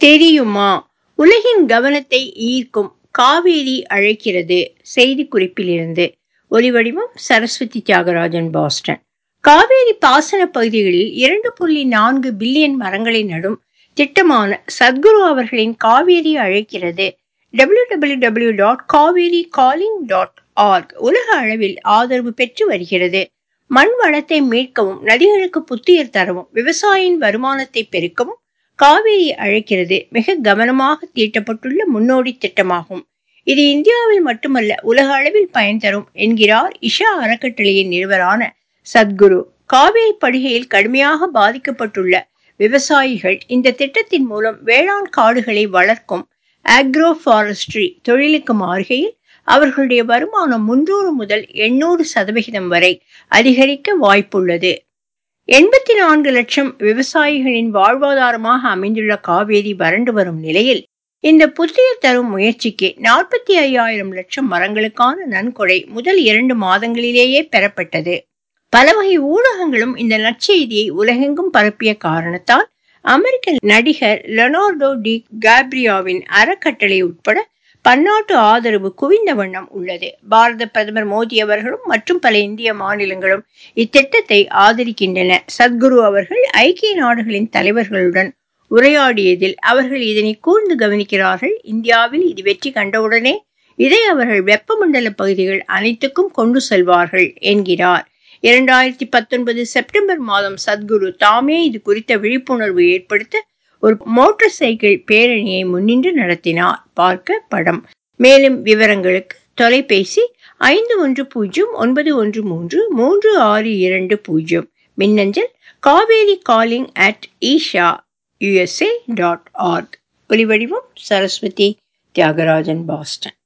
தெரியுமா உலகின் கவனத்தை ஈர்க்கும் காவேரி அழைக்கிறது செய்திக்குறிப்பிலிருந்து ஒலிவடிவம் சரஸ்வதி தியாகராஜன் பாஸ்டன் காவேரி பாசன பகுதிகளில் இரண்டு புள்ளி நான்கு பில்லியன் மரங்களை நடும் திட்டமான சத்குரு அவர்களின் காவேரி அழைக்கிறது W W W dot Cauvery calling dot org உலக அளவில் ஆதரவு பெற்று வருகிறது மண் வளத்தை மீட்கவும் நதிகளுக்கு புத்துயிர் தரவும் விவசாயியின் வருமானத்தை பெருக்கவும் காவேரி அழைக்கிறது மிக கவனமாக தீட்டப்பட்டுள்ள முன்னோடி திட்டமாகும் இது இந்தியாவில் மட்டுமல்ல உலக அளவில் பயன் தரும் என்கிறார் இஷா அறக்கட்டளையின் நிறுவரான சத்குரு காவேரி படுகையில் கடுமையாக பாதிக்கப்பட்டுள்ள விவசாயிகள் இந்த திட்டத்தின் மூலம் வேளாண் காடுகளை வளர்க்கும் ஆக்ரோ ஃபாரஸ்ட்ரி தொழிலுக்கு மாறுகையில் அவர்களுடைய வருமானம் முன்னூறு முதல் எண்ணூறு சதவிகிதம் வரை அதிகரிக்க வாய்ப்புள்ளது எண்பத்தி நான்கு லட்சம் விவசாயிகளின் வாழ்வாதாரமாக அமைந்துள்ள காவேரி வறண்டு வரும் நிலையில் இந்த புத்துயிர் தரும் முயற்சிக்கு நாற்பத்தி ஐயாயிரம் லட்சம் மரங்களுக்கான நன்கொடை முதல் இரண்டு மாதங்களிலேயே பெறப்பட்டது பல வகை ஊடகங்களும் இந்த நற்செய்தியை உலகெங்கும் பரப்பிய காரணத்தால் அமெரிக்க நடிகர் லெனார்டோ டி காப்ரியாவின் அறக்கட்டளை உட்பட பன்னாட்டு ஆதரவு குவிந்த வண்ணம் உள்ளது பாரத பிரதமர் மோடி அவர்களும் மற்றும் பல இந்திய மாநிலங்களும் இத்திட்டத்தை ஆதரிக்கின்றன சத்குரு அவர்கள் ஐக்கிய நாடுகளின் தலைவர்களுடன் உரையாடியதில் அவர்கள் இதனை கூர்ந்து கவனிக்கிறார்கள் இந்தியாவில் இது வெற்றி கண்டவுடனே இதை அவர்கள் வெப்பமண்டல பகுதிகள் அனைத்துக்கும் கொண்டு செல்வார்கள் என்கிறார் இரண்டாயிரத்தி பத்தொன்பது செப்டம்பர் மாதம் சத்குரு தாமே இது குறித்த விழிப்புணர்வு ஏற்படுத்த ஒரு மோட்டார் சைக்கிள் பேரணியை முன்னின்று நடத்தினார் பார்க்க படம் மேலும் விவரங்களுக்கு தொலைபேசி ஐந்து ஒன்று பூஜ்ஜியம் ஒன்பது ஒன்று மூன்று மூன்று ஆறு இரண்டு பூஜ்ஜியம் மின்னஞ்சல் Cauvery calling at Isha USA dot org ஒலிவடிவம் சரஸ்வதி தியாகராஜன் பாஸ்டன்